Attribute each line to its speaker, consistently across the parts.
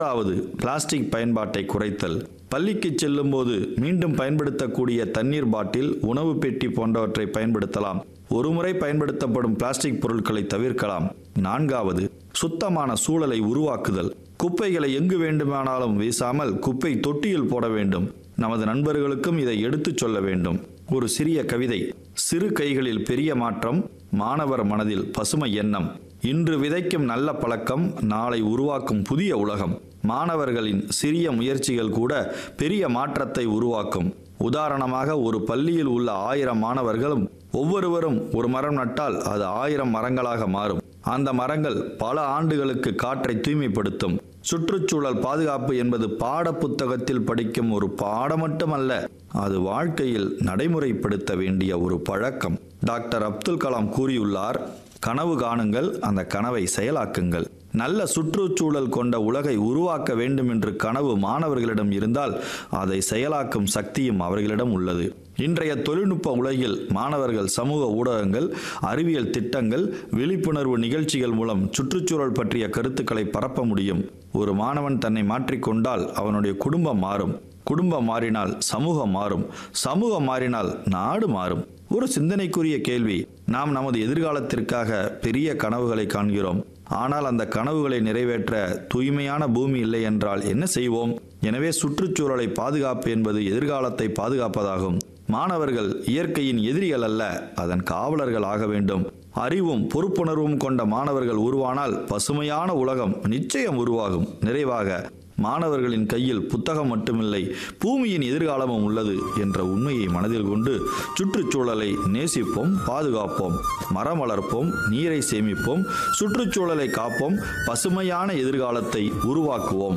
Speaker 1: மூன்றாவது பிளாஸ்டிக் பயன்பாட்டை குறைத்தல் பள்ளிக்கு செல்லும்போது மீண்டும் பயன்படுத்தக்கூடிய தண்ணீர் பாட்டில் உணவு பெட்டி போன்றவற்றை பயன்படுத்தலாம் ஒருமுறை பயன்படுத்தப்படும் பிளாஸ்டிக் பொருட்களை தவிர்க்கலாம் நான்காவது சுத்தமான சூழலை உருவாக்குதல் குப்பைகளை எங்கு வேண்டுமானாலும் வீசாமல் குப்பை தொட்டியில் போட வேண்டும் நமது நண்பர்களுக்கும் இதை எடுத்துச் சொல்ல வேண்டும் ஒரு சிறிய கவிதை சிறு கைகளில் பெரிய மாற்றம் மாணவர் மனதில் பசுமை எண்ணம் இன்று விதைக்கும் நல்ல பழக்கம் நாளை உருவாக்கும் புதிய உலகம் மாணவர்களின் சிறிய முயற்சிகள் கூட பெரிய மாற்றத்தை உருவாக்கும் உதாரணமாக ஒரு பள்ளியில் உள்ள ஆயிரம் மாணவர்களும் ஒவ்வொருவரும் ஒரு மரம் நட்டால் அது ஆயிரம் மரங்களாக மாறும் அந்த மரங்கள் பல ஆண்டுகளுக்கு காற்றை தூய்மைப்படுத்தும் சுற்றுச்சூழல் பாதுகாப்பு என்பது பாட புத்தகத்தில் படிக்கும் ஒரு பாடம் மட்டுமல்ல அது வாழ்க்கையில் நடைமுறைப்படுத்த வேண்டிய ஒரு பழக்கம் டாக்டர் அப்துல் கலாம் கூறியுள்ளார் கனவு காணுங்கள் அந்த கனவை செயலாக்குங்கள் நல்ல சுற்றுச்சூழல் கொண்ட உலகை உருவாக்க வேண்டும் என்று கனவு மாணவர்களிடம் இருந்தால் அதை செயலாக்கும் சக்தியும் அவர்களிடம் உள்ளது இன்றைய தொழில்நுட்ப உலகில் மாணவர்கள் சமூக ஊடகங்கள் அறிவியல் திட்டங்கள் விழிப்புணர்வு நிகழ்ச்சிகள் மூலம் சுற்றுச்சூழல் பற்றிய கருத்துக்களை பரப்ப முடியும் ஒரு மாணவன் தன்னை மாற்றிக்கொண்டால் அவனுடைய குடும்பம் மாறும் குடும்பம் மாறினால் சமூகம் மாறும் சமூகம் மாறினால் நாடு மாறும் ஒரு சிந்தனைக்குரிய கேள்வி நாம் நமது எதிர்காலத்திற்காக பெரிய கனவுகளை காண்கிறோம் ஆனால் அந்த கனவுகளை நிறைவேற்ற தூய்மையான பூமி இல்லை என்றால் என்ன செய்வோம் எனவே சுற்றுச்சூழலை பாதுகாப்பு என்பது எதிர்காலத்தை பாதுகாப்பதாகும் மாணவர்கள் இயற்கையின் எதிரிகள் அல்ல அதன் காவலர்கள் ஆக வேண்டும் அறிவும் பொறுப்புணர்வும் கொண்ட மாணவர்கள் உருவானால் பசுமையான உலகம் நிச்சயம் உருவாகும் நிறைவாக மாணவர்களின் கையில் புத்தகம் மட்டுமில்லை பூமியின் எதிர்காலமும் உள்ளது என்ற உண்மையை மனதில் கொண்டு சுற்றுச்சூழலை நேசிப்போம் பாதுகாப்போம் மரம் வளர்ப்போம் நீரை சேமிப்போம் சுற்றுச்சூழலை காப்போம் பசுமையான எதிர்காலத்தை உருவாக்குவோம்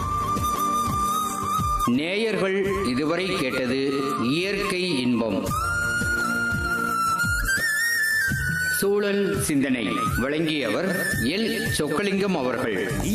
Speaker 2: நேயர்கள் இதுவரை கேட்டது இயற்கை இன்பம் சூழல் சிந்தனை வழங்கியவர் எல் சொக்கலிங்கம் அவர்கள்